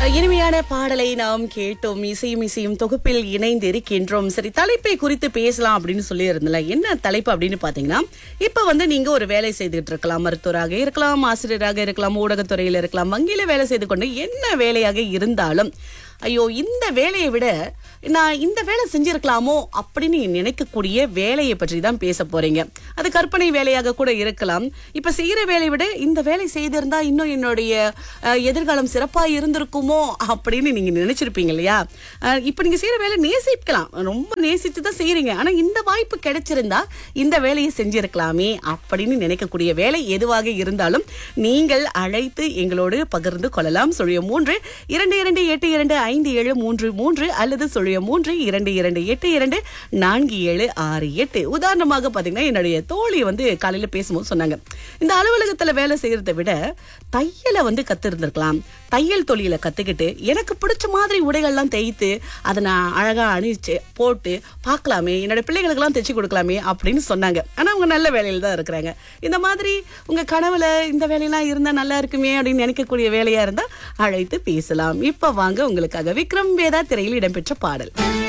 இனிமையான பாடலை நாம் கேட்டோம் இசையும் இசையும் தொகுப்பில் இணைந்து இருக்கின்றோம் சரி தலைப்பை குறித்து பேசலாம் அப்படின்னு சொல்லி இருந்தல என்ன தலைப்பு அப்படின்னு பாத்தீங்கன்னா இப்ப வந்து நீங்க ஒரு வேலை செய்துட்டு இருக்கலாம் மருத்துவராக இருக்கலாம் ஆசிரியராக இருக்கலாம் ஊடகத்துறையில இருக்கலாம் வங்கியில வேலை செய்து கொண்டு என்ன வேலையாக இருந்தாலும் ஐயோ இந்த வேலையை விட நான் இந்த வேலை செஞ்சிருக்கலாமோ அப்படின்னு நினைக்கக்கூடிய வேலையை பற்றி தான் பேச போறீங்க அது கற்பனை வேலையாக கூட இருக்கலாம் இப்ப செய்யற வேலையை விட இந்த வேலை செய்திருந்தா இன்னும் என்னுடைய அஹ், எதிர்காலம் சிறப்பா இருந்திருக்குமோ அப்படின்னு நீங்க நினைச்சிருப்பீங்க இல்லையா அஹ், இப்ப நீங்க செய்யற வேலை நேசிக்கலாம் ரொம்ப நேசித்து தான் செய்யறீங்க ஆனா இந்த வாய்ப்பு கிடைச்சிருந்தா இந்த வேலையை செஞ்சிருக்கலாமே அப்படின்னு நினைக்கக்கூடிய வேலை எதுவாக இருந்தாலும் நீங்கள் அழைத்து எங்களோடு பகிர்ந்து கொள்ளலாம் சொல்லிய மூன்று இரண்டு இரண்டு எட்டு இரண்டு ஐந்து ஏழு மூன்று மூன்று அல்லது சொல்லிய மூன்று இரண்டு இரண்டு எட்டு இரண்டு நான்கு ஏழு ஆறு எட்டு உதாரணமாக பாத்தீங்கன்னா என்னுடைய தோழி வந்து காலையில பேசும்போது சொன்னாங்க இந்த அலுவலகத்துல வேலை செய்யறதை விட தையலை வந்து கத்திருந்திருக்கலாம் தையல் தொழில கத்துக்கிட்டு எனக்கு பிடிச்ச மாதிரி உடைகள்லாம் தைத்து அதை நான் அழகா அணிச்சு போட்டு பார்க்கலாமே என்னோட பிள்ளைகளுக்கெல்லாம் தைச்சு கொடுக்கலாமே அப்படின்னு சொன்னாங்க ஆனா அவங்க நல்ல வேலையில தான் இருக்கிறாங்க இந்த மாதிரி உங்க கனவுல இந்த வேலையெல்லாம் இருந்தா நல்லா இருக்குமே அப்படின்னு நினைக்கக்கூடிய வேலையா இருந்தா அழைத்து பேசலாம் இப்ப வாங்க உங்களுக்காக விக்ரம் வேதா திரையில் இடம்பெற்ற பாடல்